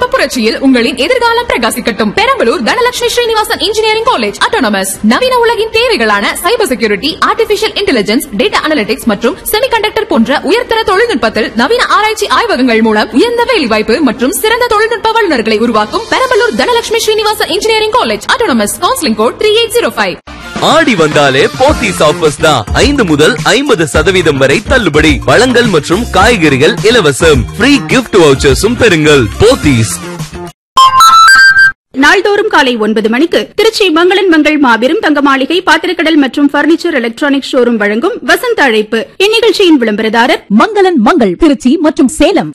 தொழில்நுட்ப புரட்சியில் உங்களின் எதிர்காலம் பிரகாசிக்கட்டும் Perambalur Dhanalakshmi Srinivasan engineering college autonomous நவீன உலகின் தேவைகளான cyber security artificial intelligence data analytics மற்றும் செமிகண்டக்டர் போன்ற உயர்தர தொழில்நுட்பத்தில் நவீன ஆராய்ச்சி ஆய்வகங்கள் மூலம் உயர்ந்த வேலைவாய்ப்பு மற்றும் சிறந்த தொழில்நுட்ப வல்லுநர்களை உருவாக்கும் Perambalur Dhanalakshmi Srinivasan engineering college autonomous counselling code three eight zero five Aadi வந்தாலே போத்தீஸ் ஆஃபர்ஸ் தான் ஐந்து முதல் ஐம்பது சதவீதம் வரை தள்ளுபடி பழங்கள் மற்றும் காய்கறிகள் இலவசம் ஃப்ரீ கிஃப்ட் வவுச்சர்ஸும் பெறுங்கள் போத்தீஸ் நாள்தோறும் காலை ஒன்பது மணிக்கு திருச்சி மங்களன் மங்கள் மாபெரும் தங்க மாளிகை பாத்திரக்கடல் மற்றும் பர்னிச்சர் எலக்ட்ரானிக் ஷோரூம் வழங்கும் வசந்த அழைப்பு இந்நிகழ்ச்சியின் விளம்பரதாரர் மங்களன் மங்கள் திருச்சி மற்றும் சேலம்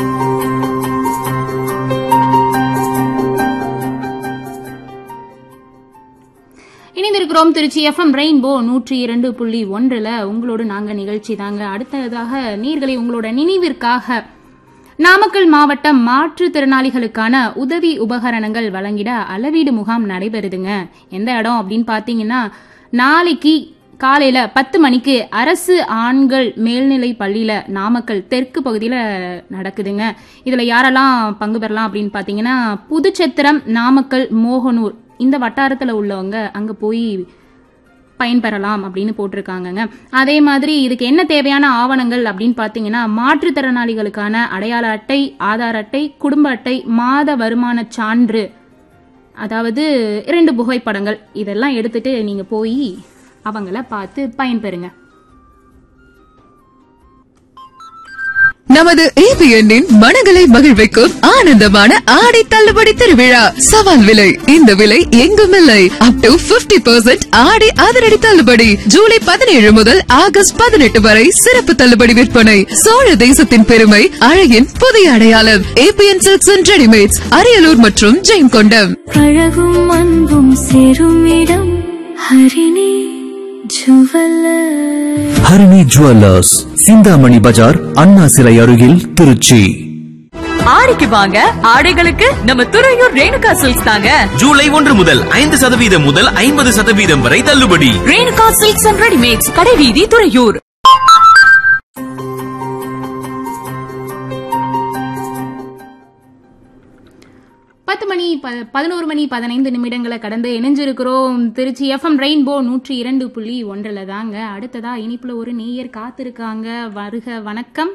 இணைந்திருக்கிறோம் திருச்சி எஃப்எம் ரெயின்போ நூற்றி இரண்டு புள்ளி ஒன்றுல உங்களோடு நாங்க நிகழ்ச்சி தாங்க அடுத்ததாக நீர்களை உங்களோட நினைவிற்காக நாமக்கல் மாவட்டம் மாற்றுத்திறனாளிகளுக்கான உதவி உபகரணங்கள் வழங்கிட அளவீடு முகாம் நடைபெறுதுங்க எந்த இடம் அப்படின்னு பாத்தீங்கன்னா நாளைக்கு காலையில பத்து மணிக்கு அரசு ஆண்கள் மேல்நிலை பள்ளியில நாமக்கல் தெற்கு பகுதியில நடக்குதுங்க இதுல யாரெல்லாம் பங்கு பெறலாம் அப்படின்னு பாத்தீங்கன்னா புதுச்சத்திரம் நாமக்கல் மோகனூர் இந்த வட்டாரத்துல உள்ளவங்க அங்க போய் பயன்பெறலாம் அப்படின்னு போட்டிருக்காங்கங்க அதே மாதிரி இதுக்கு என்ன தேவையான ஆவணங்கள் அப்படின்னு பார்த்தீங்கன்னா மாற்றுத்திறனாளிகளுக்கான அடையாள அட்டை ஆதார் அட்டை குடும்ப அட்டை மாத வருமான சான்று அதாவது இரண்டு புகைப்படங்கள் இதெல்லாம் எடுத்துட்டு நீங்க போய் அவங்கள பார்த்து பயன்பெறுங்க நமது ஏபிஎன்னின் மனங்களை மகிழ்விக்கும் ஆனந்தமான ஆடை தள்ளுபடி திருவிழா சவால் விலை இந்த விலை எங்கும் இல்லை அப் டு பிப்டி பெர்சென்ட் ஆடை அதிரடி தள்ளுபடி ஜூலை பதினேழு முதல் ஆகஸ்ட் பதினெட்டு வரை சிறப்பு தள்ளுபடி விற்பனை சோழ தேசத்தின் பெருமை அழகின் புதிய அடையாளம் A B N silks and readymades Ariyalur மற்றும் ஜெயங்கொண்டம் அழகும் அன்பும் சேரும் இடம் ஹரிணி ஜுவல்லர் ஹரிணி ஜுவல்லர்ஸ் சிந்தாமணி பஜார் அண்ணா சிலை அருகில் திருச்சி ஆடிக்கு வாங்க ஆடைகளுக்கு நம்ம துறையூர் ரேணுகா சில்க்ஸ் தாங்க ஜூலை ஒன்று முதல் ஐந்து சதவீதம் முதல் ஐம்பது சதவீதம் வரை தள்ளுபடி ரேணுகா சில்க்ஸ் அண்ட் ரெடிமேட்ஸ் கடைவீதி துறையூர் பத்து மணி ப- பதினோரு மணி பதினைந்து நிமிடங்களை கடந்து இணைஞ்சிருக்கிறோம் திருச்சி எஃப்எம் ரெயின்போ நூற்றி இரண்டு புள்ளி ஒன்றுல தாங்க அடுத்ததா இனிப்புல ஒரு நேயர் காத்திருக்காங்க வருக வணக்கம்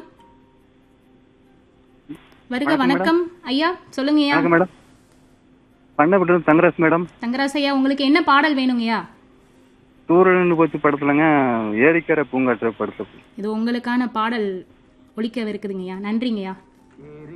வருக வணக்கம் ஐயா சொல்லுங்க ஐயா வணக்கம் மேடம் பண்ணப்பட்டது தங்கராஜ் மேடம் தங்கராஸ் ஐயா உங்களுக்கு என்ன பாடல் வேணுங்கய்யா தூரல்னு போச்சு படத்துலங்க ஏரிக்கரை பூங்காற்று படத்து இது உங்களுக்கான பாடல் ஒலிக்கவிருக்குதுங்கய்யா நன்றிங்கய்யா